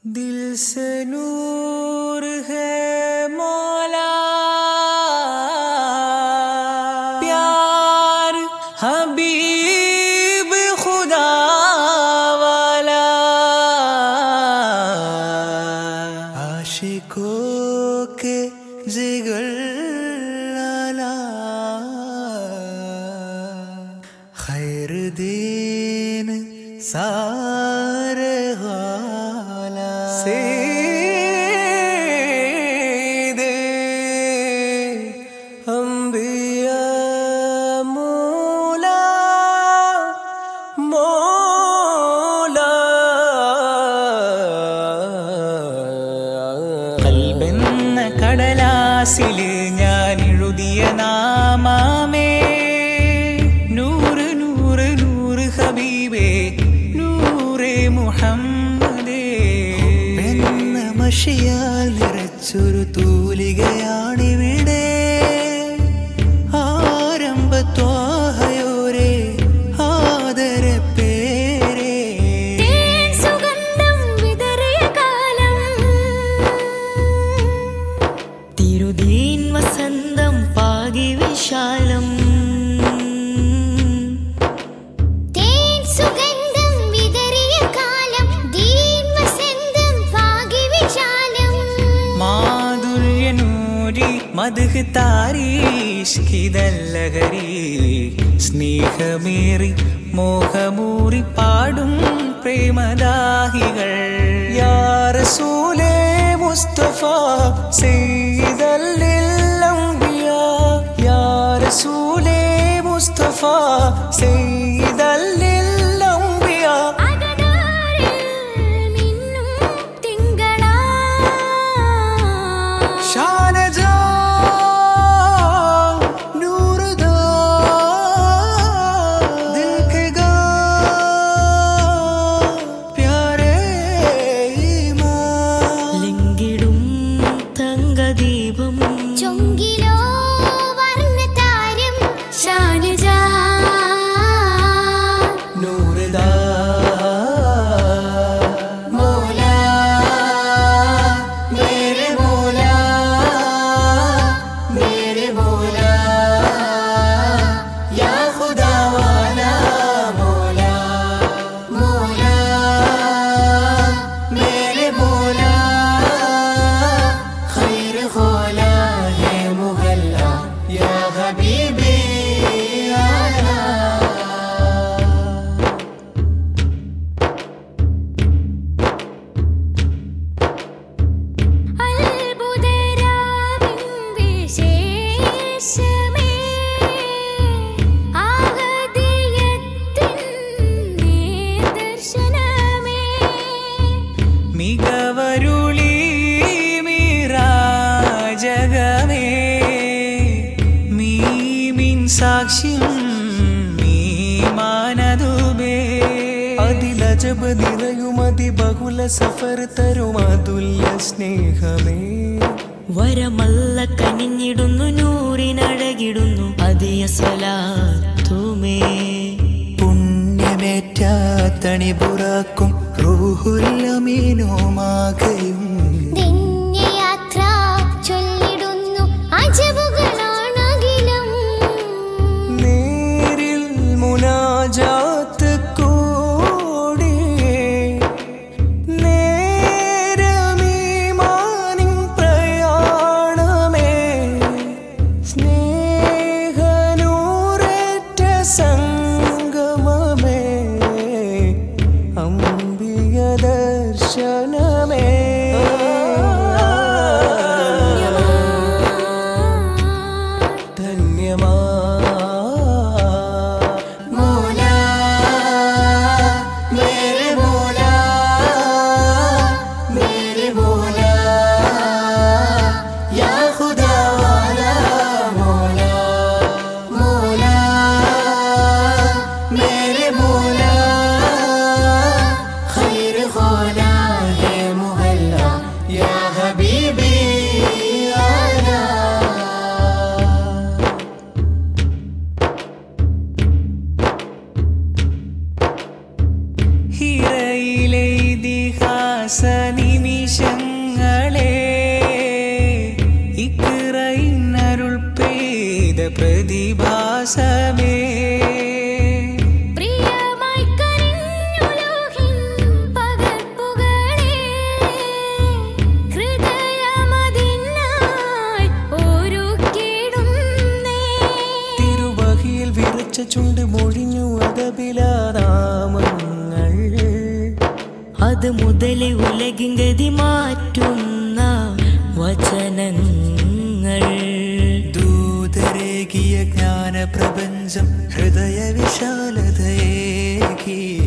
दिल से नूर है मौला प्यार हबीब खुदा वाला आशिकों के जिगर लाला खैर दीन सारे गाला सीधे अम्बिया मूला മോലാ കൽബെന്ന കടലാസില് ഞാൻ എഴുതിയ നാമമേ നൂറ് നൂറ് നൂറ് ഹബീബേ നൂറേ മുഹമ്മദേ എന്ന മഷിയാൽ നിറച്ചൊരു തൂലികയാണിവിടെ ആരംഭത്വാഹയോരേ ആദര പേരേ തേൻ സുഗന്ധം വിതറിയ കാലം തിരുദീൻ വസന്തം പാകി വിശാലം തേൻ സുഗന്ധം വിതറിയ കാലം ദീൻ വസന്തം പാകി വിശാലം മാധുര്യനൂരി മധുഹ് താരീഷ്കിതല്ലഹരി സ്നേഹമേറി മോഹമൂറി പാടും പ്രേമദാഹികൾ യാ റസൂലേ മുസ്തഫ സയ്യിദല്ലിൽ അംബിയാ യാ റസൂലേ മുസ്തഫ സയ്യിദല്ലിൽ അംബിയാ അകതാരിൽ മിന്നും തിങ്കളാ ഷാനജാ നൂറുദാ ദിൽ के गा प्यारे ईमान ലിങ്കിടും തങ്കദീപം ചൊങ്കിലോ വർണ്ണതാരം ഷാനജാ നൂറുദാ മൗലാ मेरे मौला मेरे मौला या खुदा वाला मौला मौला मेरे मौला खैर खोला है मुहल्ला या हबीबी आला അത്ഭുതരാവിൻ വിശേഷമേ ആഹദിയത്തിൻ ദർശനമേ മികവരുളി മീരാജകമേ മീമിൻ സാക്ഷ്യം മീമാനതുമേ അതിലജബ് നിറയുമതി ബഹുല സഫർ തരുമതുല്യ സ്നേഹമേ വരമല്ല കനിഞ്ഞിടുന്നു നൂറിനഴകിടുന്നു അതിയ സ്വലാത്തുമേ പുണ്യമേറ്റാത്തണി പുറാക്കും റൂഹുല്ലമീനുമാകയും യാത്ര ചൊല്ലിടുന്നു അജബുകളാണകിലും നേരിൽ മുനാജാത്ത് കൂടി നേരമീമാനിൻ പ്രയാണമേ സ്നേഹനൂറേറ്റ സംഗമമേ അമ്പിയ ദർശനമേ ധന്യമാ മോലാ മേരെ മോലാ മേരെ മോലാ യാ ഖുദാ വാലാ മോലാ മോലാ മേരെ മോലാ खैर खोला है मुहल्ला या हबीबी आना ഹിരയിലെ ഇതിഹാസ നിമി അത് മുതൽ ഉലകിൻ ഗതി മാറ്റുന്ന വചനങ്ങൾ ദൂതരേകിയ ജ്ഞാന പ്രപഞ്ചം ഹൃദയ വിശാലതയേകി